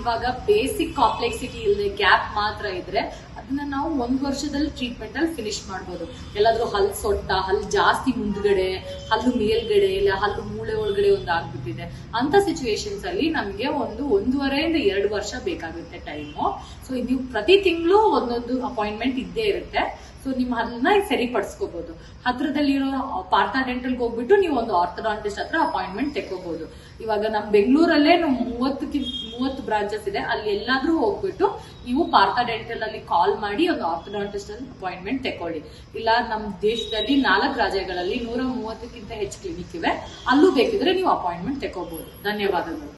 ಇವಾಗ basic complexity ಇಲ್ಲದೆ gap ಮಾತ್ರ ಇದ್ರೆ ಅದನ್ನ ನಾವು ಒಂದ್ ವರ್ಷದಲ್ಲಿ ಟ್ರೀಟ್ಮೆಂಟ್ ಅಲ್ಲಿ ಫಿನಿಶ್ ಮಾಡ್ಬೋದು ಎಲ್ಲಾದ್ರೂ ಹಲ್ ಸೊಟ್ಟ ಹಲ್ ಜಾಸ್ತಿ ಮುಂದ್ಗಡೆ ಹಲ್ಲು ಮೇಲ್ಗಡೆ ಇಲ್ಲ ಹಲ್ಲು ಮೂಳೆ ಒಳಗಡೆ ಒಂದು ಆಗ್ಬಿಟ್ಟಿದೆ ಅಂತ ಸಿಚುವೇಶನ್ಸ್ ಅಲ್ಲಿ ನಮ್ಗೆ ಒಂದು ಒಂದೂವರೆಯಿಂದ ಎರಡು ವರ್ಷ ಬೇಕಾಗುತ್ತೆ ಟೈಮು ಸೊ ನೀವು ಪ್ರತಿ ತಿಂಗಳು ಒಂದೊಂದು ಅಪಾಯಿಂಟ್ಮೆಂಟ್ ಇದ್ದೇ ಇರುತ್ತೆ ಸೊ ನಿಮ್ಮ ಹಲ್ಲನ್ನ ಸರಿಪಡಿಸ್ಕೋಬಹುದು ಹತ್ರದಲ್ಲಿರೋ ಪಾರ್ಥ ಡೆಂಟಲ್ ಹೋಗ್ಬಿಟ್ಟು ನೀವು ಒಂದು ಆರ್ಥೋಡಾಂಟಿಸ್ಟ್ ಹತ್ರ ಅಪಾಯಿಂಟ್ಮೆಂಟ್ ತೆಕ್ಕೋಬಹುದು ಇವಾಗ ನಮ್ ಬೆಂಗಳೂರಲ್ಲೇ ನಾವು ಮೂವತ್ತು ಮೂವತ್ತು ಬ್ರಾಂಚಸ್ ಇದೆ ಅಲ್ಲಿ ಎಲ್ಲಾದ್ರೂ ಹೋಗ್ಬಿಟ್ಟು ನೀವು ಪಾರ್ಥ ಡೆಂಟಲ್ ಅಲ್ಲಿ ಕಾಲ್ ಮಾಡಿ ಒಂದು ಆರ್ಥೋಡಾಂಟಿಸ್ಟ್ ಅಲ್ಲಿ ಅಪಾಯಿಂಟ್ಮೆಂಟ್ ತೆಕೊಳ್ಳಿ ಇಲ್ಲ ನಮ್ಮ ದೇಶದಲ್ಲಿ ನಾಲ್ಕು ರಾಜ್ಯಗಳಲ್ಲಿ ನೂರ ಮೂವತ್ತಕ್ಕಿಂತ ಹೆಚ್ಚು ಕ್ಲಿನಿಕ್ ಇವೆ ಅಲ್ಲೂ ಬೇಕಿದ್ರೆ ನೀವು ಅಪಾಯಿಂಟ್ಮೆಂಟ್ ತೆಕ್ಕೋಬಹುದು ಧನ್ಯವಾದಗಳು